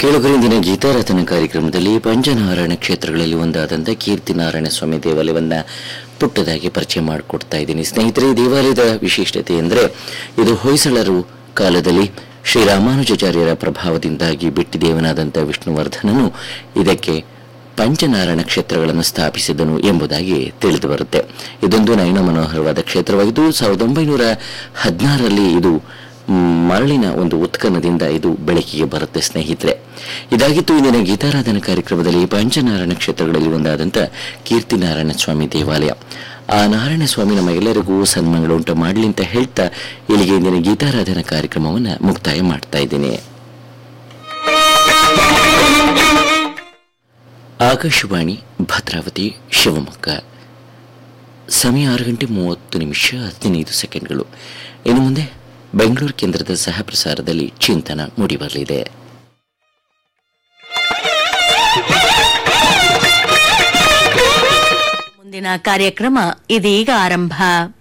ಕೇಳುಗರಿಂದಿನ ಗೀತಾರಾಧನ ಕಾರ್ಯಕ್ರಮದಲ್ಲಿ ಪಂಚನಾರಾಯಣ ಕ್ಷೇತ್ರಗಳಲ್ಲಿ ಒಂದಾದಂಥ ಕೀರ್ತಿನಾರಾಯಣ ಸ್ವಾಮಿ ದೇವಾಲಯವನ್ನ ಪುಟ್ಟದಾಗಿ ಪರಿಚಯ ಮಾಡಿಕೊಡ್ತಾ ಇದ್ದೀನಿ ಸ್ನೇಹಿತರೆ ಈ ದೇವಾಲಯದ ವಿಶಿಷ್ಟತೆ ಅಂದರೆ ಇದು ಹೊಯ್ಸಳರು ಕಾಲದಲ್ಲಿ ಶ್ರೀರಾಮಾನುಜಾಚಾರ್ಯರ ಪ್ರಭಾವದಿಂದಾಗಿ ಬಿಟ್ಟಿದೇವನಾದಂಥ ವಿಷ್ಣುವರ್ಧನನು ಇದಕ್ಕೆ ಪಂಚನಾರಾಯಣ ಕ್ಷೇತ್ರಗಳನ್ನು ಸ್ಥಾಪಿಸಿದನು ಎಂಬುದಾಗಿ ತಿಳಿದು ಬರುತ್ತೆ ಇದೊಂದು ನಯನ ಮನೋಹರವಾದ ಕ್ಷೇತ್ರವಾಗಿದ್ದು ಸಾವಿರದ ಒಂಬೈನೂರ ಹದಿನಾರರಲ್ಲಿ ಇದು ಮ್, ಮರಳಿನ ಒಂದು ಉತ್ಖನದಿಂದ ಇದು ಬೆಳಕಿಗೆ ಬರುತ್ತೆ ಸ್ನೇಹಿತರೆ ಇದಾಗಿತ್ತು ಇಂದಿನ ಗೀತಾರಾಧನ ಕಾರ್ಯಕ್ರಮದಲ್ಲಿ ಪಂಚನಾರಾಯಣ ಕ್ಷೇತ್ರಗಳಲ್ಲಿ ಒಂದಾದಂಥ ಕೀರ್ತಿನಾರಾಯಣ ಸ್ವಾಮಿ ದೇವಾಲಯ ಆ ನಾರಾಯಣ ಸ್ವಾಮಿ ನಮ್ಮ ಎಲ್ಲರಿಗೂ ಸನ್ಮಾನಗಳು ಉಂಟು ಮಾಡಲಿ ಅಂತ ಹೇಳ್ತಾ ಇಲ್ಲಿಗೆ ಇಂದಿನ ಗೀತಾರಾಧನ ಕಾರ್ಯಕ್ರಮವನ್ನು ಮುಕ್ತಾಯ ಮಾಡ್ತಾ ಇದ್ದೀನಿ ಆಕಾಶವಾಣಿ ಭದ್ರಾವತಿ ಶಿವಮೊಗ್ಗ ಸಮಯ ಆರು ಗಂಟೆ ಮೂವತ್ತು ನಿಮಿಷ ಹದಿನೈದು ಸೆಕೆಂಡ್ಗಳು ಇನ್ನು ಮುಂದೆ ಬೆಂಗಳೂರು ಕೇಂದ್ರದ ಸಹ ಪ್ರಸಾರದಲ್ಲಿ ಚಿಂತನ ಮೂಡಿಬರಲಿದೆ ಮುಂದಿನ ಕಾರ್ಯಕ್ರಮ ಇದೀಗ ಆರಂಭ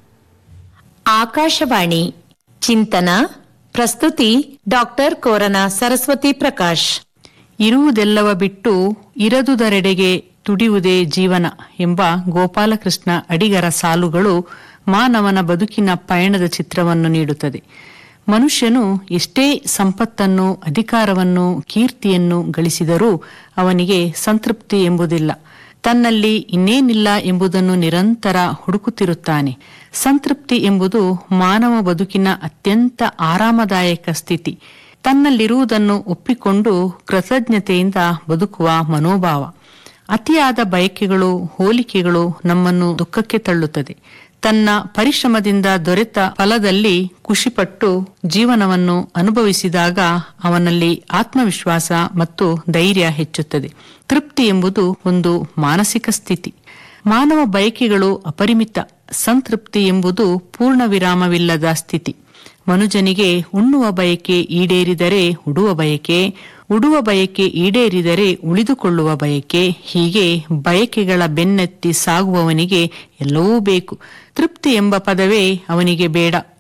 ಆಕಾಶವಾಣಿ ಚಿಂತನ ಪ್ರಸ್ತುತಿ ಡಾಕ್ಟರ್ ಕೋರನ ಸರಸ್ವತಿ ಪ್ರಕಾಶ್ ಇರುವುದೆಲ್ಲವ ಬಿಟ್ಟು ಇರದುದರೆಡೆಗೆ ತುಡಿಯುವುದೇ ಜೀವನ ಎಂಬ ಗೋಪಾಲಕೃಷ್ಣ ಅಡಿಗರ ಸಾಲುಗಳು ಮಾನವನ ಬದುಕಿನ ಪಯಣದ ಚಿತ್ರವನ್ನು ನೀಡುತ್ತದೆ ಮನುಷ್ಯನು ಎಷ್ಟೇ ಸಂಪತ್ತನ್ನು ಅಧಿಕಾರವನ್ನು ಕೀರ್ತಿಯನ್ನು ಗಳಿಸಿದರೂ ಅವನಿಗೆ ಸಂತೃಪ್ತಿ ಎಂಬುದಿಲ್ಲ ತನ್ನಲ್ಲಿ ಇನ್ನೇನಿಲ್ಲ ಎಂಬುದನ್ನು ನಿರಂತರ ಹುಡುಕುತ್ತಿರುತ್ತಾನೆ ಸಂತೃಪ್ತಿ ಎಂಬುದು ಮಾನವ ಬದುಕಿನ ಅತ್ಯಂತ ಆರಾಮದಾಯಕ ಸ್ಥಿತಿ ತನ್ನಲ್ಲಿರುವುದನ್ನು ಒಪ್ಪಿಕೊಂಡು ಕೃತಜ್ಞತೆಯಿಂದ ಬದುಕುವ ಮನೋಭಾವ ಅತಿಯಾದ ಬಯಕೆಗಳು ಹೋಲಿಕೆಗಳು ನಮ್ಮನ್ನು ದುಃಖಕ್ಕೆ ತಳ್ಳುತ್ತದೆ ತನ್ನ ಪರಿಶ್ರಮದಿಂದ ದೊರೆತ ಫಲದಲ್ಲಿ ಖುಷಿಪಟ್ಟು ಜೀವನವನ್ನು ಅನುಭವಿಸಿದಾಗ ಅವನಲ್ಲಿ ಆತ್ಮವಿಶ್ವಾಸ ಮತ್ತು ಧೈರ್ಯ ಹೆಚ್ಚುತ್ತದೆ ತೃಪ್ತಿ ಎಂಬುದು ಒಂದು ಮಾನಸಿಕ ಸ್ಥಿತಿ ಮಾನವ ಬಯಕೆಗಳು ಅಪರಿಮಿತ ಸಂತೃಪ್ತಿ ಎಂಬುದು ಪೂರ್ಣ ವಿರಾಮವಿಲ್ಲದ ಸ್ಥಿತಿ ಮನುಜನಿಗೆ ಉಣ್ಣುವ ಬಯಕೆ ಈಡೇರಿದರೆ ಉಡುವ ಬಯಕೆ ಉಡುವ ಬಯಕೆ ಈಡೇರಿದರೆ ಉಳಿದುಕೊಳ್ಳುವ ಬಯಕೆ ಹೀಗೆ ಬಯಕೆಗಳ ಬೆನ್ನತ್ತಿ ಸಾಗುವವನಿಗೆ ಎಲ್ಲವೂ ಬೇಕು ತೃಪ್ತಿ ಎಂಬ ಪದವೇ ಅವನಿಗೆ ಬೇಡ